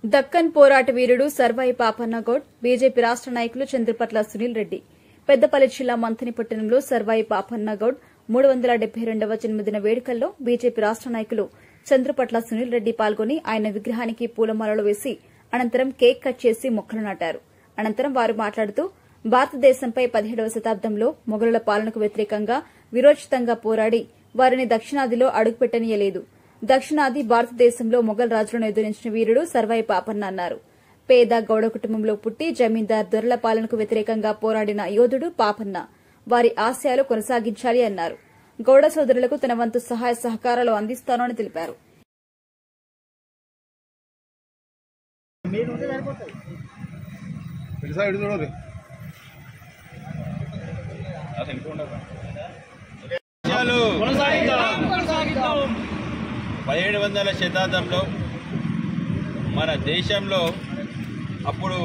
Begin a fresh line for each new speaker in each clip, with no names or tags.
దక్కన్ పోరాట వీరుడు సర్వాయి పాపన్న గౌడ్ బీజేపీ రాష్ట నాయకులు చంద్రపట్ల సునీల్ రెడ్డి పెద్దపల్లి జిల్లా మంథనిపట్టణంలో సర్వాయి పాపన్న గౌడ్ మూడు వందల డెబ్బై రెండవ జన్మదిన వేడుకల్లో బీజేపీ రాష్ట నాయకులు చంద్రపట్ల సునీల్ రెడ్డి పాల్గొని ఆయన విగ్రహానికి పూలమాలలు వేసి అనంతరం కేక్ కట్ చేసి మొక్కలు నాటారు అనంతరం వారు మాట్లాడుతూ భారతదేశంపై పదిహేడవ శతాబ్దంలో మొఘలుల పాలనకు వ్యతిరేకంగా విరోచితంగా పోరాడి వారిని దక్షిణాదిలో అడుగుపెట్టనీయలేదు దక్షిణాది భారతదేశంలో మొఘల్ రాజులను ఎదురించిన వీరుడు సర్వాయి పాపన్న అన్నారు పేద గౌడ కుటుంబంలో పుట్టి జమీందార్ దొరల పాలనకు వ్యతిరేకంగా పోరాడిన యోధుడు పాపన్న వారి ఆశయాలు కొనసాగించాలి అన్నారు గౌడ సోదరులకు తన వంతు సహాయ సహకారాలు అందిస్తానని తెలిపారు
తెలుసా ఎటు చూడరు
పదిహేడు వందల శతాబ్దంలో మన దేశంలో అప్పుడు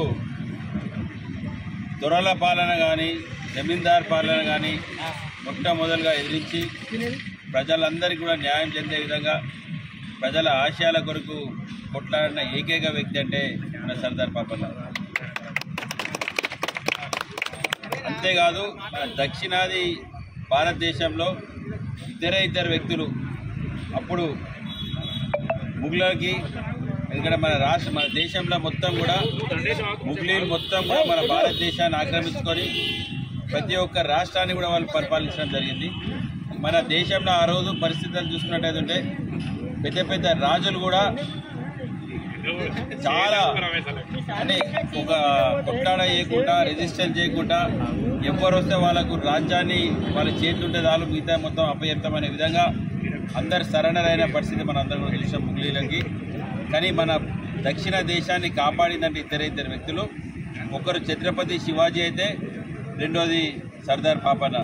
దొరల పాలన కానీ జమీందార్ పాలన కానీ మొట్టమొదలుగా ఎదిరించి ప్రజలందరికీ కూడా న్యాయం చెందే విధంగా ప్రజల ఆశయాల కొరకు కొట్లాడిన ఏకైక వ్యక్తి అంటే మన సర్దార్ పాపన్న అంతేకాదు మన దక్షిణాది భారతదేశంలో ఇద్దరే ఇద్దరు వ్యక్తులు అప్పుడు ముగ్గులకి ఎందుకంటే మన రాష్ట్ర మన దేశంలో మొత్తం కూడా ముగ్లీలు మొత్తం కూడా మన భారతదేశాన్ని ఆక్రమించుకొని ప్రతి ఒక్క రాష్ట్రాన్ని కూడా వాళ్ళు పరిపాలించడం జరిగింది మన దేశంలో ఆ రోజు పరిస్థితులు చూసుకున్నట్టయితే పెద్ద పెద్ద రాజులు కూడా చాలా అంటే ఒక కొట్లాడ చేయకుండా రెజిస్టర్ చేయకుండా ఎవరు వస్తే వాళ్ళకు రాజ్యాన్ని వాళ్ళ చేతుంటే చాలు మిగతా మొత్తం అపయత్తం విధంగా అందరు సరెండర్ అయిన పరిస్థితి మన అందరం కూడా చూసాం ముగ్లీలకి కానీ మన దక్షిణ దేశాన్ని కాపాడిందంటే ఇద్దరు ఇద్దరు వ్యక్తులు ఒకరు ఛత్రపతి శివాజీ అయితే రెండోది సర్దార్ పాపన్న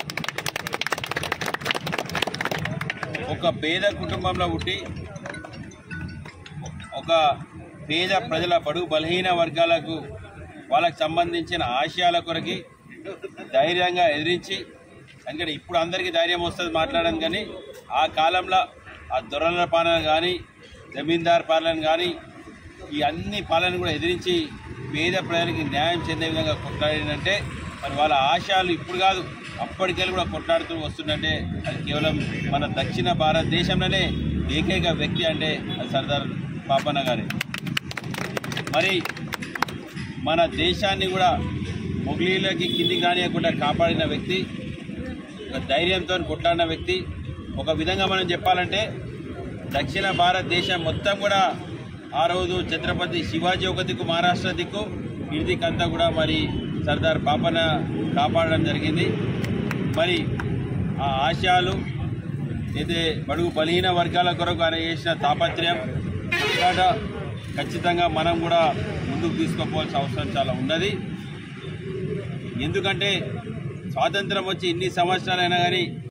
ఒక పేద కుటుంబంలో పుట్టి ఒక పేద ప్రజల బడుగు బలహీన వర్గాలకు వాళ్ళకు సంబంధించిన ఆశయాల కొరకి ధైర్యంగా ఎదిరించి ఎందుకంటే ఇప్పుడు అందరికీ ధైర్యం వస్తుంది మాట్లాడడం కానీ ఆ కాలంలో ఆ దొరల పాలన కానీ జమీందార్ పాలన కానీ ఈ అన్ని పాలన కూడా ఎదిరించి పేద ప్రజలకి న్యాయం చెందే విధంగా కొట్లాడిందంటే మరి వాళ్ళ ఆశయాలు ఇప్పుడు కాదు అప్పటికెళ్ళి కూడా కొట్లాడుతూ వస్తుందంటే అది కేవలం మన దక్షిణ భారతదేశంలోనే ఏకైక వ్యక్తి అంటే అది సర్దార్ పాపన్న గారే మరి మన దేశాన్ని కూడా మొఘలీలకి కిందికి రానియకుండా కాపాడిన వ్యక్తి ఒక ధైర్యంతో కొట్లాడిన వ్యక్తి ఒక విధంగా మనం చెప్పాలంటే దక్షిణ భారతదేశం మొత్తం కూడా ఆ రోజు ఛత్రపతి శివాజీ ఒక దిక్కు మహారాష్ట్ర దిక్కు ఈ దిక్కంతా కూడా మరి సర్దార్ పాపన కాపాడడం జరిగింది మరి ఆ ఆశయాలు అయితే బడుగు బలహీన వర్గాల కొరకు ఆయన చేసిన తాపత్రయం ఇలాంట ఖచ్చితంగా మనం కూడా ముందుకు తీసుకుపోవాల్సిన అవసరం చాలా ఉన్నది ఎందుకంటే స్వాతంత్రం వచ్చి ఇన్ని సంవత్సరాలైనా కానీ